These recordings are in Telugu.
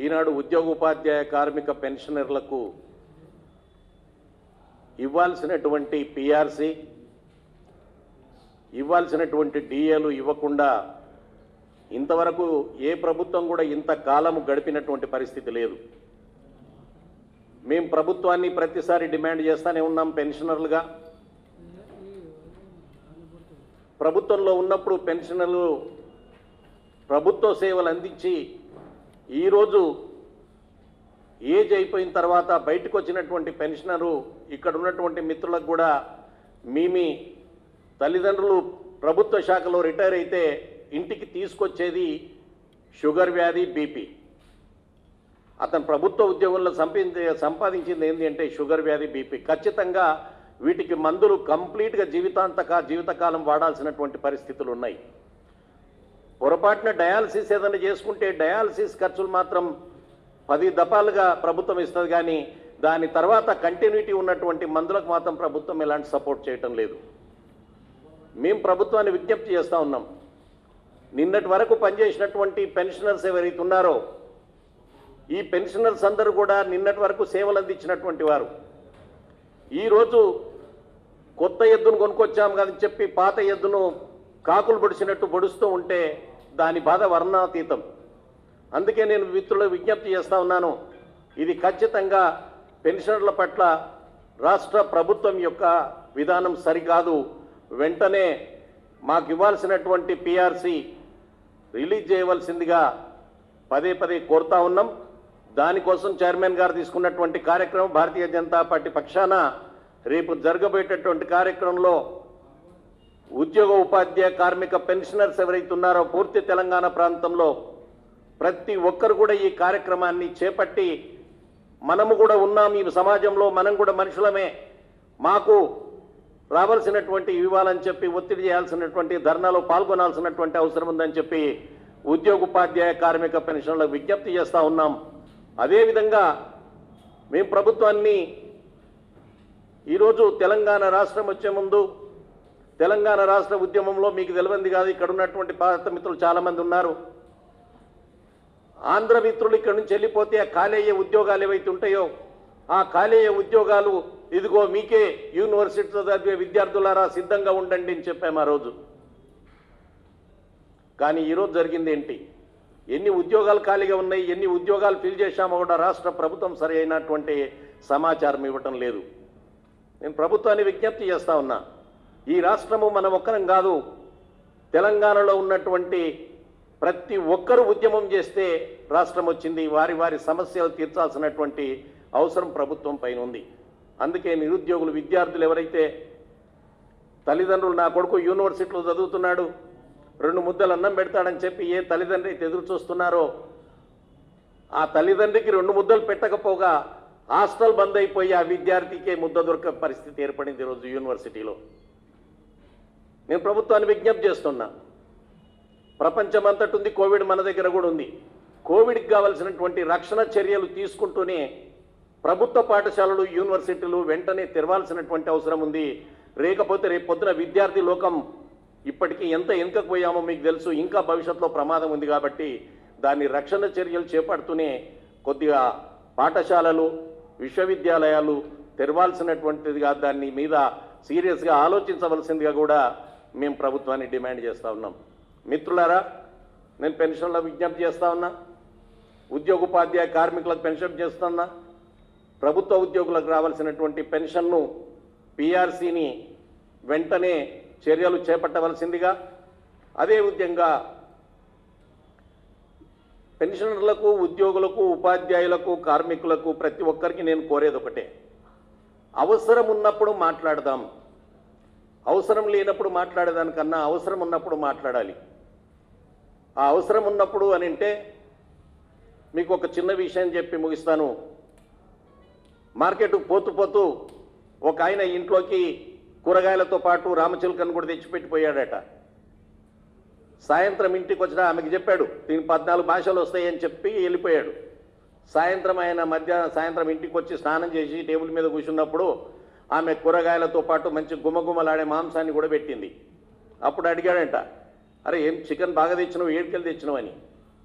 ఈనాడు ఉద్యోగ ఉపాధ్యాయ కార్మిక పెన్షనర్లకు ఇవ్వాల్సినటువంటి పిఆర్సి ఇవ్వాల్సినటువంటి డిఏలు ఇవ్వకుండా ఇంతవరకు ఏ ప్రభుత్వం కూడా ఇంత కాలము గడిపినటువంటి పరిస్థితి లేదు మేము ప్రభుత్వాన్ని ప్రతిసారి డిమాండ్ చేస్తూనే ఉన్నాం పెన్షనర్లుగా ప్రభుత్వంలో ఉన్నప్పుడు పెన్షనర్లు ప్రభుత్వ సేవలు అందించి ఈరోజు ఏజ్ అయిపోయిన తర్వాత బయటకు వచ్చినటువంటి పెన్షనరు ఇక్కడ ఉన్నటువంటి మిత్రులకు కూడా మీ మీ తల్లిదండ్రులు ప్రభుత్వ శాఖలో రిటైర్ అయితే ఇంటికి తీసుకొచ్చేది షుగర్ వ్యాధి బీపీ అతను ప్రభుత్వ ఉద్యోగంలో సంపాదించే సంపాదించింది ఏంటి అంటే షుగర్ వ్యాధి బీపీ ఖచ్చితంగా వీటికి మందులు కంప్లీట్గా జీవితాంతక జీవితకాలం వాడాల్సినటువంటి పరిస్థితులు ఉన్నాయి పొరపాటున డయాలసిస్ ఏదైనా చేసుకుంటే డయాలసిస్ ఖర్చులు మాత్రం పది దఫాలుగా ప్రభుత్వం ఇస్తుంది కానీ దాని తర్వాత కంటిన్యూటీ ఉన్నటువంటి మందులకు మాత్రం ప్రభుత్వం ఎలాంటి సపోర్ట్ చేయటం లేదు మేము ప్రభుత్వాన్ని విజ్ఞప్తి చేస్తూ ఉన్నాం నిన్నటి వరకు పనిచేసినటువంటి పెన్షనర్స్ ఎవరైతే ఉన్నారో ఈ పెన్షనర్స్ అందరూ కూడా నిన్నటి వరకు సేవలు అందించినటువంటి వారు ఈరోజు కొత్త ఎద్దును కొనుక్కొచ్చాం కదని చెప్పి పాత ఎద్దును కాకులు పొడిచినట్టు పొడుస్తూ ఉంటే దాని బాధ వర్ణాతీతం అందుకే నేను మిత్రులకు విజ్ఞప్తి చేస్తా ఉన్నాను ఇది ఖచ్చితంగా పెన్షనర్ల పట్ల రాష్ట్ర ప్రభుత్వం యొక్క విధానం సరికాదు వెంటనే మాకు ఇవ్వాల్సినటువంటి పిఆర్సి రిలీజ్ చేయవలసిందిగా పదే పదే కోరుతా ఉన్నాం దానికోసం చైర్మన్ గారు తీసుకున్నటువంటి కార్యక్రమం భారతీయ జనతా పార్టీ పక్షాన రేపు జరగబోయేటటువంటి కార్యక్రమంలో ఉద్యోగ ఉపాధ్యాయ కార్మిక పెన్షనర్స్ ఎవరైతే ఉన్నారో పూర్తి తెలంగాణ ప్రాంతంలో ప్రతి ఒక్కరు కూడా ఈ కార్యక్రమాన్ని చేపట్టి మనము కూడా ఉన్నాం ఈ సమాజంలో మనం కూడా మనుషులమే మాకు రావాల్సినటువంటి ఇవ్వాలని చెప్పి ఒత్తిడి చేయాల్సినటువంటి ధర్నాలో పాల్గొనాల్సినటువంటి అవసరం ఉందని చెప్పి ఉద్యోగ ఉపాధ్యాయ కార్మిక పెన్షన్లకు విజ్ఞప్తి చేస్తా ఉన్నాం అదేవిధంగా మేము ప్రభుత్వాన్ని ఈరోజు తెలంగాణ రాష్ట్రం వచ్చే ముందు తెలంగాణ రాష్ట్ర ఉద్యమంలో మీకు తెలియంది కాదు ఇక్కడ ఉన్నటువంటి పాత మిత్రులు చాలామంది ఉన్నారు ఆంధ్ర మిత్రులు ఇక్కడ నుంచి వెళ్ళిపోతే ఆ ఖాళీ అయ్యే ఉద్యోగాలు ఏవైతే ఉంటాయో ఆ ఖాళీ అయ్యే ఉద్యోగాలు ఇదిగో మీకే యూనివర్సిటీలో చదివే విద్యార్థులారా సిద్ధంగా ఉండండి అని చెప్పాము ఆ రోజు కానీ ఈరోజు జరిగింది ఏంటి ఎన్ని ఉద్యోగాలు ఖాళీగా ఉన్నాయి ఎన్ని ఉద్యోగాలు ఫిల్ చేశామో కూడా రాష్ట్ర ప్రభుత్వం సరి అయినటువంటి సమాచారం ఇవ్వటం లేదు నేను ప్రభుత్వాన్ని విజ్ఞప్తి చేస్తా ఉన్నా ఈ రాష్ట్రము మనం ఒక్కరం కాదు తెలంగాణలో ఉన్నటువంటి ప్రతి ఒక్కరు ఉద్యమం చేస్తే రాష్ట్రం వచ్చింది వారి వారి సమస్యలు తీర్చాల్సినటువంటి అవసరం ప్రభుత్వం పైన ఉంది అందుకే నిరుద్యోగులు విద్యార్థులు ఎవరైతే తల్లిదండ్రులు నా కొడుకు యూనివర్సిటీలో చదువుతున్నాడు రెండు ముద్దలు అన్నం పెడతాడని చెప్పి ఏ తల్లిదండ్రి అయితే ఎదురు చూస్తున్నారో ఆ తల్లిదండ్రికి రెండు ముద్దలు పెట్టకపోగా హాస్టల్ బంద్ అయిపోయి ఆ విద్యార్థికే ముద్ద దొరక పరిస్థితి ఏర్పడింది ఈరోజు యూనివర్సిటీలో నేను ప్రభుత్వాన్ని విజ్ఞప్తి చేస్తున్నా ప్రపంచమంతటి ఉంది కోవిడ్ మన దగ్గర కూడా ఉంది కోవిడ్కి కావాల్సినటువంటి రక్షణ చర్యలు తీసుకుంటూనే ప్రభుత్వ పాఠశాలలు యూనివర్సిటీలు వెంటనే తెరవాల్సినటువంటి అవసరం ఉంది లేకపోతే రేపు పొద్దున విద్యార్థి లోకం ఇప్పటికీ ఎంత వెనుకపోయామో మీకు తెలుసు ఇంకా భవిష్యత్తులో ప్రమాదం ఉంది కాబట్టి దాని రక్షణ చర్యలు చేపడుతూనే కొద్దిగా పాఠశాలలు విశ్వవిద్యాలయాలు తెరవాల్సినటువంటిదిగా దాన్ని మీద సీరియస్గా ఆలోచించవలసిందిగా కూడా మేము ప్రభుత్వాన్ని డిమాండ్ చేస్తూ ఉన్నాం మిత్రులారా నేను పెన్షన్ల విజ్ఞప్తి చేస్తా ఉన్నా ఉద్యోగ ఉపాధ్యాయ కార్మికులకు పెన్షన్ చేస్తున్నా ప్రభుత్వ ఉద్యోగులకు రావాల్సినటువంటి పెన్షన్ను పిఆర్సీని వెంటనే చర్యలు చేపట్టవలసిందిగా అదే విధంగా పెన్షనర్లకు ఉద్యోగులకు ఉపాధ్యాయులకు కార్మికులకు ప్రతి ఒక్కరికి నేను కోరేది ఒకటే అవసరం ఉన్నప్పుడు మాట్లాడదాం అవసరం లేనప్పుడు మాట్లాడేదానికన్నా అవసరం ఉన్నప్పుడు మాట్లాడాలి ఆ అవసరం ఉన్నప్పుడు అని అంటే మీకు ఒక చిన్న విషయం చెప్పి ముగిస్తాను మార్కెట్కు పోతూ పోతూ ఒక ఆయన ఇంట్లోకి కూరగాయలతో పాటు రామచిలుకను కూడా తెచ్చిపెట్టిపోయాడట సాయంత్రం ఇంటికి వచ్చిన ఆమెకి చెప్పాడు దీని పద్నాలుగు భాషలు వస్తాయని చెప్పి వెళ్ళిపోయాడు సాయంత్రం ఆయన మధ్య సాయంత్రం ఇంటికి వచ్చి స్నానం చేసి టేబుల్ మీద కూర్చున్నప్పుడు ఆమె కూరగాయలతో పాటు మంచి గుమగుమలాడే మాంసాన్ని కూడా పెట్టింది అప్పుడు అడిగాడంట అరే ఏం చికెన్ బాగా తెచ్చినావు ఏడుకెళ్ళి తెచ్చినావు అని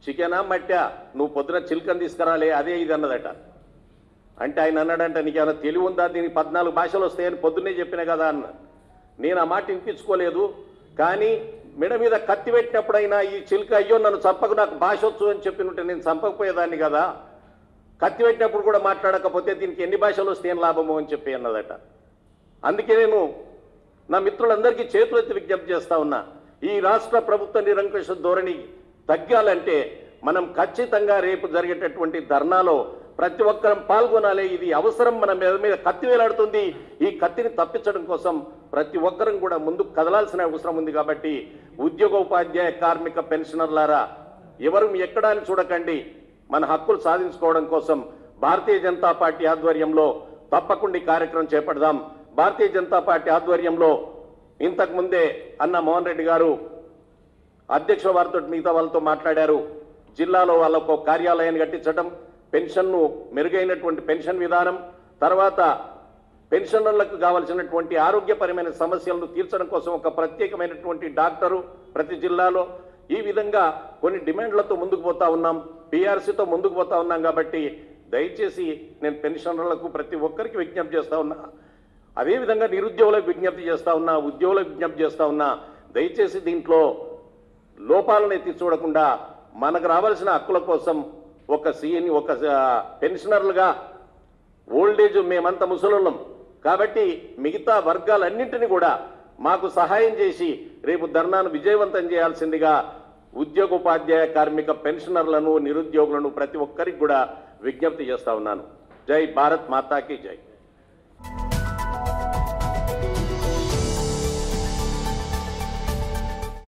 చికెనా మట్టా నువ్వు పొద్దున చిల్కని తీసుకురాలే అదే ఇది అన్నదట అంటే ఆయన అన్నాడంట నీకేమైనా తెలివి ఉందా దీనికి పద్నాలుగు భాషలు వస్తాయని పొద్దున్నే చెప్పిన కదా అన్న నేను ఆ మాట వినిపించుకోలేదు కానీ మెడ మీద కత్తి పెట్టినప్పుడైనా ఈ చిలుక అయ్యో నన్ను చంపకు నాకు భాష వచ్చు అని చెప్పినట్టే నేను చంపకపోయేదాన్ని కదా కత్తి పెట్టినప్పుడు కూడా మాట్లాడకపోతే దీనికి ఎన్ని భాషలు వస్తే ఏం లాభము అని చెప్పి అన్నదట అందుకే నేను నా మిత్రులందరికీ చేతులెత్తి విజ్ఞప్తి చేస్తా ఉన్నా ఈ రాష్ట్ర ప్రభుత్వ నిరంకుశ ధోరణి తగ్గాలంటే మనం ఖచ్చితంగా రేపు జరిగేటటువంటి ధర్నాలో ప్రతి ఒక్కరం పాల్గొనాలి ఇది అవసరం మన మీద మీద కత్తి వేలాడుతుంది ఈ కత్తిని తప్పించడం కోసం ప్రతి ఒక్కరం కూడా ముందుకు కదలాల్సిన అవసరం ఉంది కాబట్టి ఉద్యోగ ఉపాధ్యాయ కార్మిక పెన్షనర్లారా ఎవరు ఎక్కడా అని చూడకండి మన హక్కులు సాధించుకోవడం కోసం భారతీయ జనతా పార్టీ ఆధ్వర్యంలో తప్పకుండా ఈ కార్యక్రమం చేపడదాం భారతీయ జనతా పార్టీ ఆధ్వర్యంలో ఇంతకు ముందే అన్న మోహన్ రెడ్డి గారు అధ్యక్షుల వారితో మిగతా వాళ్ళతో మాట్లాడారు జిల్లాలో వాళ్ళకు ఒక కార్యాలయాన్ని కట్టించడం పెన్షన్ను మెరుగైనటువంటి పెన్షన్ విధానం తర్వాత పెన్షనర్లకు కావలసినటువంటి ఆరోగ్యపరమైన సమస్యలను తీర్చడం కోసం ఒక ప్రత్యేకమైనటువంటి డాక్టరు ప్రతి జిల్లాలో ఈ విధంగా కొన్ని డిమాండ్లతో ముందుకు పోతా ఉన్నాం పీఆర్సీతో ముందుకు పోతా ఉన్నాం కాబట్టి దయచేసి నేను పెన్షనర్లకు ప్రతి ఒక్కరికి విజ్ఞప్తి చేస్తా ఉన్నా అదేవిధంగా నిరుద్యోగులకు విజ్ఞప్తి చేస్తా ఉన్నా ఉద్యోగులకు విజ్ఞప్తి చేస్తా ఉన్నా దయచేసి దీంట్లో లోపాలను ఎత్తి చూడకుండా మనకు రావాల్సిన హక్కుల కోసం ఒక సీఎని ఒక ఆ, పెన్షనర్లుగా ఓల్డేజ్ మేమంతా ముసలోళ్ళం కాబట్టి మిగతా వర్గాలన్నింటినీ కూడా మాకు సహాయం చేసి రేపు ధర్నాను విజయవంతం చేయాల్సిందిగా ఉద్యోగోపాధ్యాయ కార్మిక పెన్షనర్లను నిరుద్యోగులను ప్రతి ఒక్కరికి కూడా విజ్ఞప్తి చేస్తా ఉన్నాను జై భారత్ మాతాకి జై